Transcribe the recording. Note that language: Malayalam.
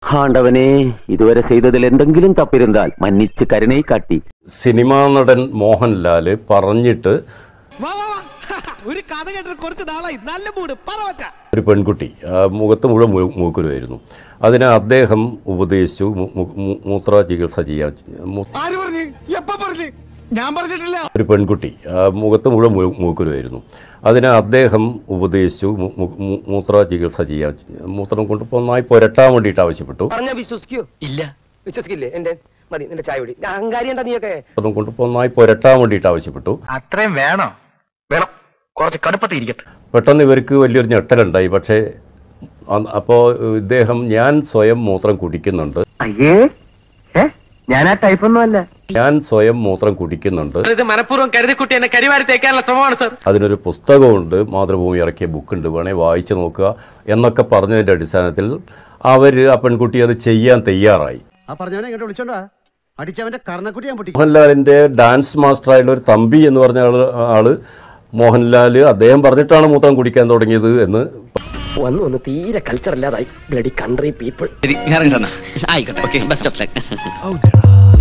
ஆண்டவனே இதுவரை செய்ததில் എന്തെങ്കിലും തപ്പിരുന്നാൽ മന്നിച്ച് കരുണை കാട്ടി സിനിമാ നടൻ മോഹൻലാൽ പറഞ്ഞിട്ട് വാ വാ വാ ഒരു കഥ കേട്ടിട്ട് കുറച്ച് നാളായി നല്ല മൂട് പറ വച്ചാ ഒരു പെൺകുട്ടി ആ, മുഖത്ത് മുഴുവൻ മൂ- മൂക്കുരുമായിരുന്നു അതിനെ അദ്ദേഹം ഉപദേശിച്ചു മു- മു- മു- മൂത്ര ചികിത്സ ചെയ്യാൻ മു- ആര് പറഞ്ഞു എപ്പ പറഞ്ഞു ഞാൻ പറഞ്ഞിട്ടില്ല ഒരു പെൺകുട്ടി ആ, മുഖത്ത് മുഴുവൻ മൂ- മൂക്കുരുമായിരുന്നു അതിനെ അദ്ദേഹം ഉപദേശിച്ചു മു- മു- മു- മൂത്ര ചികിത്സ ചെയ്യാൻ മൂത്രം കൊണ്ട് നന്നായി പുരട്ടാൻ വേണ്ടിയിട്ട് ആവശ്യപ്പെട്ടു പറഞ്ഞ വിശ്വസിക്കോ ഇല്ല വിശ്വസിക്കില്ലേ എന്റെ മതി നിന്റെ ചായ കുടി ഞാൻ അഹങ്കാരി എന്താ നീയൊക്കെ മൂത്രം കൊണ്ട് നന്നായി പുരട്ടാൻ വേണ്ടിയിട്ട് ആവശ്യപ്പെട്ടു അത്രയും വേണോ വേണം കുറച്ച് കടുപ്പത്തിൽ ഇരിക്കട്ടെ പെട്ടെന്ന് ഇവർക്ക് വലിയൊരു ഞെട്ടലുണ്ടായി പക്ഷേ അ- അപ്പോൾ ഇദ്ദേഹം ഞാൻ സ്വയം മൂത്രം കുടിക്കുന്നുണ്ട് അയ്യേ ഞാൻ ആ ടൈപ്പ് ഒന്നും അല്ല ഞാൻ സ്വയം മൂത്രം കുടിക്കുന്നുണ്ട് ഇത് മനഃപൂർവ്വം കരുതിക്കുട്ടി എന്നെ കരിവാരി തേക്കാനുള്ള ശ്രമമാണ് സർ അതിനൊരു പുസ്തകമുണ്ട് മാതൃഭൂമി ഇറക്കിയ ബുക്കുണ്ട് വേണേ വായിച്ചു നോക്കുക എന്നൊക്കെ പറഞ്ഞതിൻ്റെ അടിസ്ഥാനത്തിൽ അവർ ആ പെൺകുട്ടി അത് ചെയ്യാൻ തയ്യാറായി ആ പറഞ്ഞവനെ ഇങ്ങോട്ട് വിളിച്ചോണ്ടാ അടിച്ചവന്റെ കർണക്കുട്ടി ഞാൻ പൊട്ടി മോഹൻലാലിൻ്റെ ഡാൻസ് മാസ്റ്ററായിട്ടുള്ള ഒരു തമ്പി എന്ന് പറഞ്ഞ ആള് ആള് മോഹൻലാൽ അദ്ദേഹം പറഞ്ഞിട്ടാണ് മൂത്രം കുടിക്കാൻ തുടങ്ങിയത് എന്ന് വന്നു വന്ന് തീരെ കൾച്ചർ ഇല്ലാതായി ബ്ലഡി കൺട്രി പീപ്പിൾ ആയിക്കോട്ടെ ബെസ്റ്റ് ഓഫ് ലക്ക്